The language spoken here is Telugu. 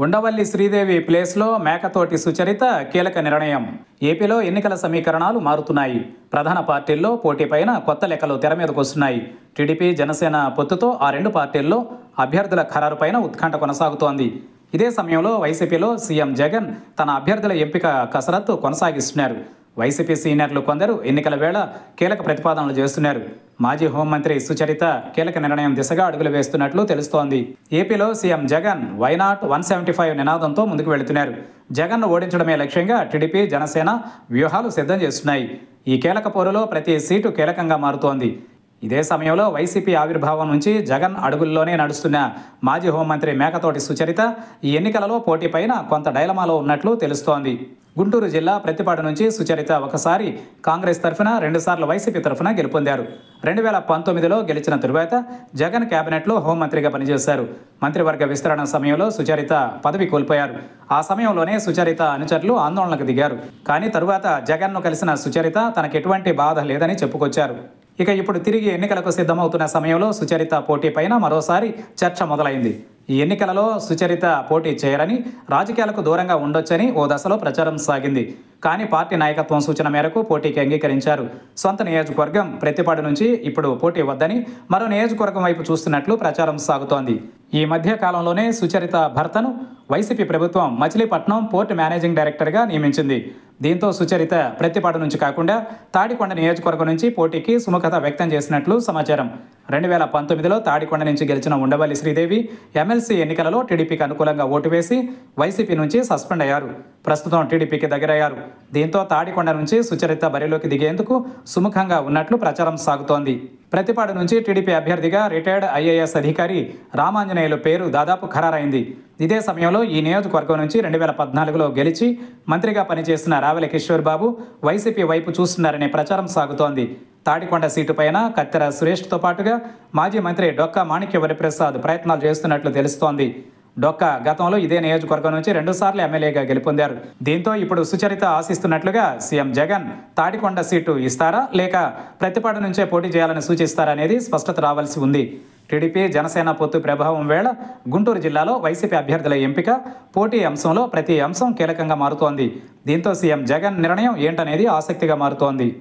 ఉండవల్లి శ్రీదేవి ప్లేస్లో మేకతోటి సుచరిత కీలక నిర్ణయం ఏపీలో ఎన్నికల సమీకరణాలు మారుతున్నాయి ప్రధాన పార్టీల్లో పోటీపైన కొత్త లెక్కలు తెర మీదకు వస్తున్నాయి టీడీపీ జనసేన పొత్తుతో ఆ రెండు పార్టీల్లో అభ్యర్థుల ఖరారుపైన ఉత్కంఠ కొనసాగుతోంది ఇదే సమయంలో వైసీపీలో సీఎం జగన్ తన అభ్యర్థుల ఎంపిక కసరత్తు కొనసాగిస్తున్నారు వైసీపీ సీనియర్లు కొందరు ఎన్నికల వేళ కీలక ప్రతిపాదనలు చేస్తున్నారు మాజీ హోంమంత్రి సుచరిత కీలక నిర్ణయం దిశగా అడుగులు వేస్తున్నట్లు తెలుస్తోంది ఏపీలో CM Jagan why not one seventy five నినాదంతో ముందుకు వెళుతున్నారు జగన్ను ఓడించడమే లక్ష్యంగా టీడీపీ జనసేన వ్యూహాలు సిద్ధం చేస్తున్నాయి ఈ కీలక పోరులో ప్రతి సీటు కీలకంగా మారుతోంది ఇదే సమయంలో వైసీపీ ఆవిర్భావం నుంచి జగన్ అడుగుల్లోనే నడుస్తున్న మాజీ హోంమంత్రి మేకతోటి సుచరిత ఈ ఎన్నికలలో పోటీపైన కొంత డైలమాలో ఉన్నట్లు తెలుస్తోంది గుంటూరు జిల్లా ప్రతిపాడు నుంచి సుచరిత ఒకసారి కాంగ్రెస్ తరఫున రెండుసార్లు వైసీపీ తరఫున గెలుపొందారు రెండు వేల పంతొమ్మిదిలో గెలిచిన తరువాత జగన్ కేబినెట్లో హోంమంత్రిగా పనిచేశారు మంత్రివర్గ విస్తరణ సమయంలో సుచరిత పదవి కోల్పోయారు ఆ సమయంలోనే సుచరిత అనుచరులు ఆందోళనకు దిగారు కానీ తరువాత జగన్ను కలిసిన సుచరిత తనకు ఎటువంటి బాధ లేదని చెప్పుకొచ్చారు ఇక ఇప్పుడు తిరిగి ఎన్నికలకు సిద్ధమవుతున్న సమయంలో సుచరిత పోటీపైన మరోసారి చర్చ మొదలైంది ఈ ఎన్నికలలో సుచరిత పోటీ చేయరని రాజకీయాలకు దూరంగా ఉండొచ్చని ఓ దశలో ప్రచారం సాగింది కానీ పార్టీ నాయకత్వం సూచన మేరకు పోటీకి అంగీకరించారు సొంత నియోజకవర్గం ప్రతిపాడు నుంచి ఇప్పుడు పోటీ వద్దని మరో నియోజకవర్గం వైపు చూస్తున్నట్లు ప్రచారం సాగుతోంది ఈ మధ్య కాలంలోనే సుచరిత భర్తను వైసీపీ ప్రభుత్వం మచిలీపట్నం పోర్టు మేనేజింగ్ డైరెక్టర్గా నియమించింది దీంతో సుచరిత ప్రతిపాడు నుంచి కాకుండా తాడికొండ నియోజకవర్గం నుంచి పోటీకి సుముఖత వ్యక్తం చేసినట్లు సమాచారం రెండు వేల పంతొమ్మిదిలో తాడికొండ నుంచి గెలిచిన ఉండవల్లి శ్రీదేవి ఎమ్మెల్సీ ఎన్నికలలో టీడీపీకి అనుకూలంగా ఓటు వేసి వైసీపీ నుంచి సస్పెండ్ అయ్యారు ప్రస్తుతం టీడీపీకి దగ్గరయ్యారు దీంతో తాడికొండ నుంచి సుచరిత బరిలోకి దిగేందుకు సుముఖంగా ఉన్నట్లు ప్రచారం సాగుతోంది ప్రతిపాడు నుంచి టీడీపీ అభ్యర్థిగా రిటైర్డ్ ఐఏఎస్ అధికారి రామాంజనేయులు పేరు దాదాపు ఖరారైంది ఇదే సమయంలో ఈ నియోజకవర్గం నుంచి రెండు వేల పద్నాలుగులో గెలిచి మంత్రిగా పనిచేసిన రావెల కిషోర్ బాబు వైసీపీ వైపు చూస్తున్నారనే ప్రచారం సాగుతోంది తాడికొండ సీటు పైన కత్తెర సురేష్తో పాటుగా మాజీ మంత్రి డొక్కా మాణిక్య వరిప్రసాద్ ప్రయత్నాలు చేస్తున్నట్లు తెలుస్తోంది డొక్క గతంలో ఇదే నియోజకవర్గం నుంచి రెండుసార్లు ఎమ్మెల్యేగా గెలుపొందారు దీంతో ఇప్పుడు సుచరిత ఆశిస్తున్నట్లుగా సీఎం జగన్ తాడికొండ సీటు ఇస్తారా లేక ప్రతిపాడు నుంచే పోటీ చేయాలని సూచిస్తారా అనేది స్పష్టత రావాల్సి ఉంది టీడీపీ జనసేన పొత్తు ప్రభావం వేళ గుంటూరు జిల్లాలో వైసీపీ అభ్యర్థుల ఎంపిక పోటీ అంశంలో ప్రతి అంశం కీలకంగా మారుతోంది దీంతో సీఎం జగన్ నిర్ణయం ఏంటనేది ఆసక్తిగా మారుతోంది